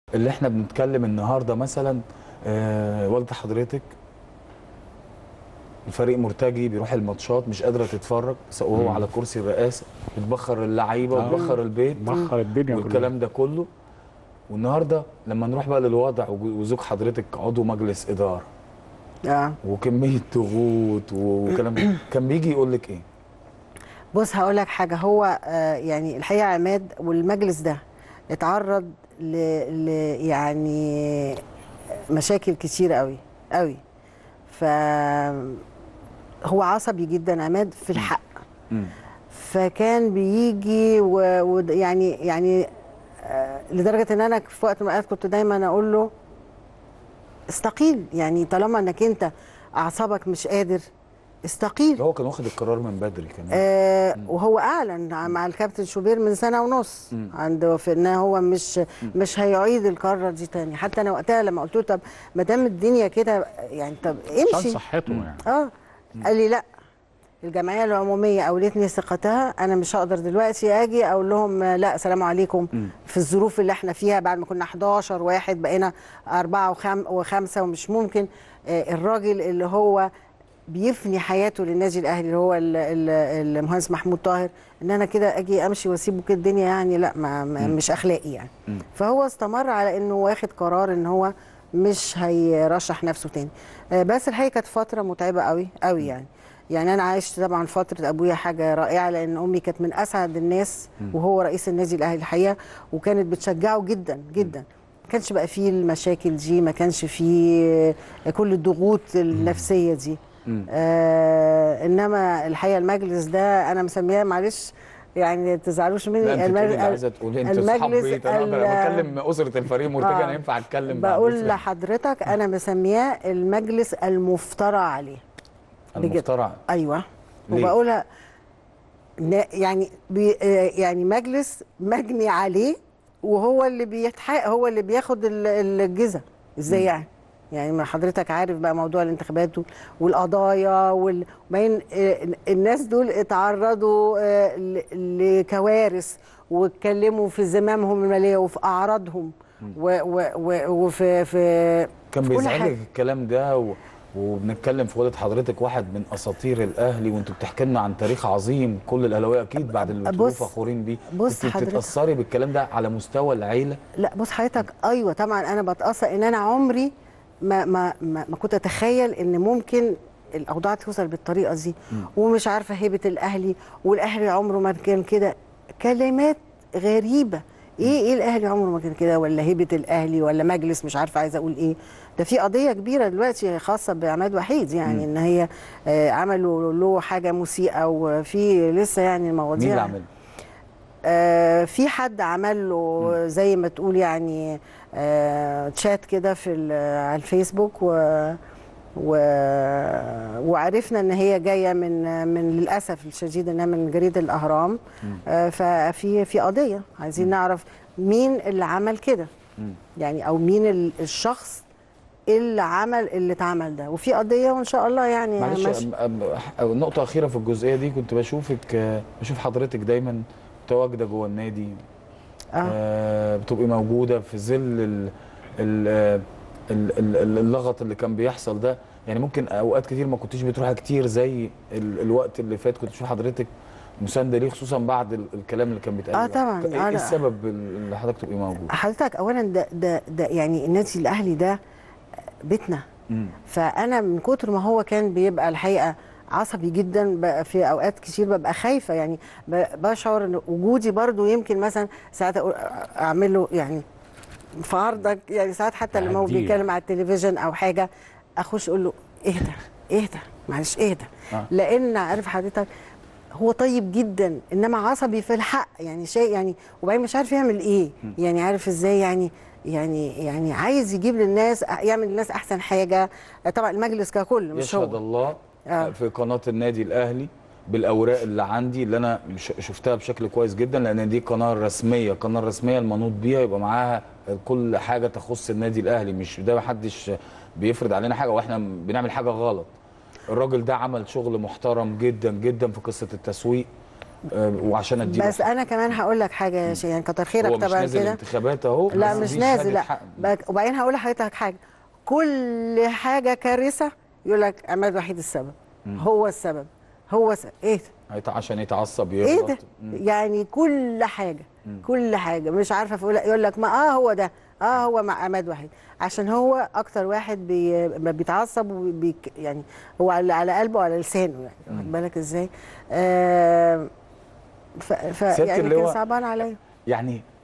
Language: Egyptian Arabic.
اللي احنا بنتكلم النهارده مثلا آه والده حضرتك الفريق مرتجي بيروح الماتشات مش قادره تتفرج سواء وهو على كرسي الرئاسه بتبخر اللعيبه آه. وتبخر البيت بخر الدنيا كلها والكلام ده كله والنهارده لما نروح بقى للوضع وج- وزوج حضرتك عضو مجلس اداره اه وكميه ضغوط وكلام ده، كان بيجي يقول لك ايه؟ بص هقول لك حاجه هو آه يعني الحقيقه عماد والمجلس ده اتعرض ل, ل يعني مشاكل كتير قوي قوي ف هو عصبي جدا عماد في الحق مم. فكان بيجي ويعني يعني آه، لدرجه ان انا في وقت من الاوقات كنت دايما اقول له استقيل يعني طالما انك انت اعصابك مش قادر استقيل هو كان واخد القرار من بدري كمان آه وهو اعلن مع الكابتن شوبير من سنه ونص مم. عنده في ان هو مش مش هيعيد القرار دي تاني حتى انا وقتها لما قلت له طب ما دام الدنيا كده يعني طب عشان امشي صحته يعني اه قال لي لا الجمعيه العموميه اولتني ثقتها انا مش هقدر دلوقتي اجي اقول لهم آه، لا سلام عليكم مم. في الظروف اللي احنا فيها بعد ما كنا 11 واحد بقينا أربعة وخم وخمسة ومش ممكن آه، الراجل اللي هو بيفني حياته للنادي الاهلي اللي هو ال- ال- المهندس محمود طاهر ان انا كده اجي امشي واسيبه كده الدنيا يعني لا ما ما مش اخلاقي يعني مم. فهو استمر على انه واخد قرار ان هو مش هيرشح نفسه تاني آه، بس الحقيقه كانت فتره متعبه قوي قوي يعني يعني انا عشت طبعا فتره ابويا حاجه رائعه لان امي كانت من اسعد الناس وهو رئيس النادي الاهلي الحقيقه وكانت بتشجعه جدا جدا ما كانش بقى فيه المشاكل دي ما كانش فيه كل الضغوط النفسيه دي مم. آه انما الحقيقه المجلس ده انا مسمياه معلش يعني ما تزعلوش مني لا انت المج- تقولي اللي عايزه تقولي انت اصحاب المجلس بيت انا ال- بكلم اسره الفريق مرتجي آه. انا ينفع اتكلم بعد بقول إذنك. لحضرتك انا مسمياه المجلس المفترى عليه بجد. المخترع ايوه ليه؟ وبقولها ن- يعني بي آه، يعني مجلس مجني عليه وهو اللي بيتحقق هو اللي بياخد ال- الجزء ازاي يعني يعني ما حضرتك عارف بقى موضوع الانتخابات والقضايا وال- وبعدين آه، الناس دول اتعرضوا آه، ل- لكوارث واتكلموا في زمامهم الماليه وفي اعراضهم و- و- و- وفي في كان في كل بيزعجك حاجة. الكلام ده و... وبنتكلم في والد حضرتك واحد من اساطير الاهلي وانتوا بتحكي لنا عن تاريخ عظيم كل الاهلاويه اكيد بعد اللي بتقولوه بص- فخورين بيه بص كنت حضرتك. بتتاثري بالكلام ده على مستوى العيله لا بص حضرتك ايوه طبعا انا بتاثر ان انا عمري ما ما ما, ما كنت اتخيل ان ممكن الاوضاع توصل بالطريقه دي ومش عارفه هيبه الاهلي والاهلي عمره ما كان كده كلمات غريبه ايه ايه الاهلي عمره ما كان كده ولا هيبه الاهلي ولا مجلس مش عارفه عايزه اقول ايه ده في قضيه كبيره دلوقتي خاصه بعماد وحيد يعني ان هي آه، عملوا له حاجه مسيئه وفي لسه يعني المواضيع مين اللي عمل آه، في حد عمل له زي ما تقول يعني آه، تشات كده في ال- على الفيسبوك و و وعرفنا ان هي جايه من من للاسف الشديد انها من جريده الاهرام آه، ففي في قضيه عايزين نعرف مين اللي عمل كده مم. يعني او مين ال- الشخص اللي عمل اللي اتعمل ده وفي قضيه وان شاء الله يعني معلش ماشي. أم- أم- نقطه اخيره في الجزئيه دي كنت بشوفك آه، بشوف حضرتك دايما متواجده جوه النادي اه آه، بتبقي موجوده في ظل ال- ال- آه، ال- ال- ال- اللغط اللي كان بيحصل ده يعني ممكن اوقات كتير ما كنتيش بتروحي كتير زي ال- الوقت اللي فات كنت بشوف حضرتك مسانده ليه خصوصا بعد ال- الكلام اللي كان بيتقال آه طبعاً. ايه آه إيه لا. السبب اللي حضرتك تبقي موجود حضرتك اولا ده ده ده يعني النادي الاهلي ده بيتنا مم. فانا من كتر ما هو كان بيبقى الحقيقه عصبي جدا بقى في اوقات كتير ببقى خايفه يعني ب- بشعر ان وجودي برضو يمكن مثلا ساعات أقول- اعمل له يعني في عرضك يعني ساعات حتى لما هو تعديه. بيتكلم على التلفزيون او حاجه اخش اقول له اهدى اهدى معلش اهدى آه. لان عارف حضرتك هو طيب جدا انما عصبي في الحق يعني شيء يعني وبعدين مش عارف يعمل ايه يعني عارف ازاي يعني يعني يعني عايز يجيب للناس يعمل للناس احسن حاجه طبعا المجلس ككل مش يشهد هو الله آه. في قناه النادي الاهلي بالاوراق اللي عندي اللي انا ش- شفتها بشكل كويس جدا لان دي قناه رسميه القناه الرسميه المنوط بيها يبقى معاها كل حاجه تخص النادي الاهلي مش ده محدش بيفرض علينا حاجه واحنا بنعمل حاجه غلط الراجل ده عمل شغل محترم جدا جدا في قصه التسويق آه، وعشان اديله بس انا كمان هقول لك حاجه يا شيخ يعني كتر خيرك هو مش طبعا نازل كده انتخابات اهو لا بس مش دي نازل شهادة لا حق. بك- وبعدين هقول لحضرتك حاجه كل حاجه كارثه يقول لك عماد وحيد السبب هو السبب هو س... ايه ده؟ هيت- عشان يتعصب ايه يغلط ده يعني كل حاجه كل حاجه مش عارفه يقول يقول لك ما اه هو ده اه هو مع عماد وحيد عشان هو اكتر واحد بي ما بيتعصب وبي يعني هو على على قلبه وعلى لسانه يعني واخد بالك ازاي آه ف, ف سيادة يعني كان اللواء، صعبان عليا يعني